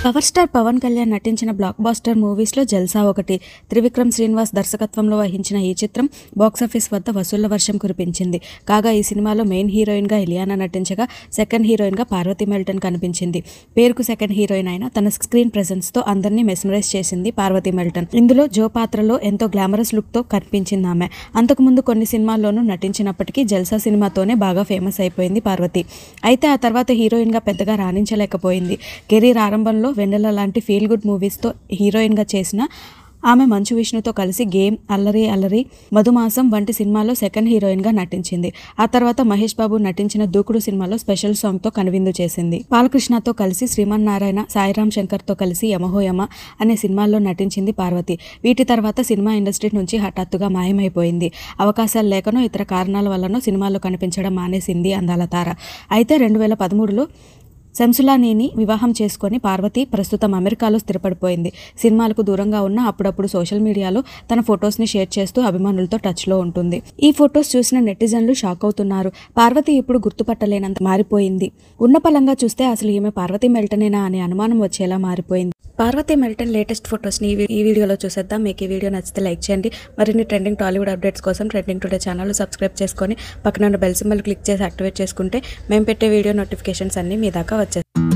power star Pawan Kalyan నటించిన black buster మూవీస్లో జల్సా ఒకటి త్రివిక్రమ్ శ్రీనివాస్ దర్శకత్వంలో వహించిన ఈ చిత్రం బాక్సాఫీస్ వద్ద వసూళ్ల వర్షం కురిపించింది కాగా ఈ సినిమాలో మెయిన్ హీరోయిన్గా ఇలియానా నటించగా సెకండ్ హీరోయిన్గా పార్వతి మెల్టన్ కనిపించింది పేరుకు సెకండ్ హీరోయిన్ అయిన తన స్క్రీన్ ప్రెజెన్స్తో అందరినీ మెస్మరైజ్ చేసింది పార్వతి మెల్టన్ ఇందులో జో పాత్రలో ఎంతో గ్లామరస్ లుక్తో కనిపించింది ఆమె అంతకుముందు కొన్ని సినిమాల్లోనూ నటించినప్పటికీ జల్సా సినిమాతోనే బాగా ఫేమస్ అయిపోయింది పార్వతి అయితే ఆ తర్వాత హీరోయిన్గా పెద్దగా రాణించలేకపోయింది కెరీర్ ఆరంభంలో వెన్నెల లాంటి ఫీల్ గుడ్ మూవీస్తో హీరోయిన్గా చేసిన ఆమె మంచు విష్ణుతో కలిసి గేమ్ అల్లరి అల్లరి మధుమాసం వంటి సినిమాలో సెకండ్ హీరోయిన్గా నటించింది ఆ తర్వాత మహేష్ బాబు నటించిన దూకుడు సినిమాలో స్పెషల్ సాంగ్తో కనువిందు చేసింది బాలకృష్ణతో కలిసి శ్రీమన్ నారాయణ సాయిరామ్ శంకర్తో కలిసి యమహో యమ అనే సినిమాల్లో నటించింది పార్వతి వీటి తర్వాత సినిమా ఇండస్ట్రీ నుంచి హఠాత్తుగా మాయమైపోయింది అవకాశాలు లేకనో ఇతర కారణాల వల్లనో సినిమాల్లో కనిపించడం మానేసింది అందాల తార అయితే రెండు వేల పదమూడులో శంసులానీని వివాహం చేసుకొని పార్వతి ప్రస్తుతం అమెరికాలో స్థిరపడిపోయింది సినిమాలకు దూరంగా ఉన్న అప్పుడప్పుడు సోషల్ మీడియాలో తన ఫొటోస్ని షేర్ చేస్తూ అభిమానులతో టచ్లో ఉంటుంది ఈ ఫొటోస్ చూసిన నెటిజన్లు షాక్ అవుతున్నారు పార్వతి ఇప్పుడు గుర్తుపట్టలేనంత మారిపోయింది ఉన్న పలంగా చూస్తే అసలు ఈమె పార్వతి మెల్టనేనా అనే అనుమానం వచ్చేలా మారిపోయింది పార్వతి మెల్టన్ లేటెస్ట్ ఫొటోస్ని ఈ వీ- ఈ వీడియోలో చూసేద్దాం మీకు ఈ వీడియో నచ్చితే లైక్ చేయండి మరిన్ని ట్రెండింగ్ టాలీవుడ్ అప్డేట్స్ కోసం ట్రెండింగ్ టుడే ఛానల్ సబ్స్క్రైబ్ చేసుకొని పక్కన ఉన్న బెల్ సింబల్ క్లిక్ చేసి యాక్టివేట్ చేసుకుంటే మేము పెట్టే వీడియో నోటిఫికేషన్స్ అన్నీ మీ దాకా వచ్చేస్తాయి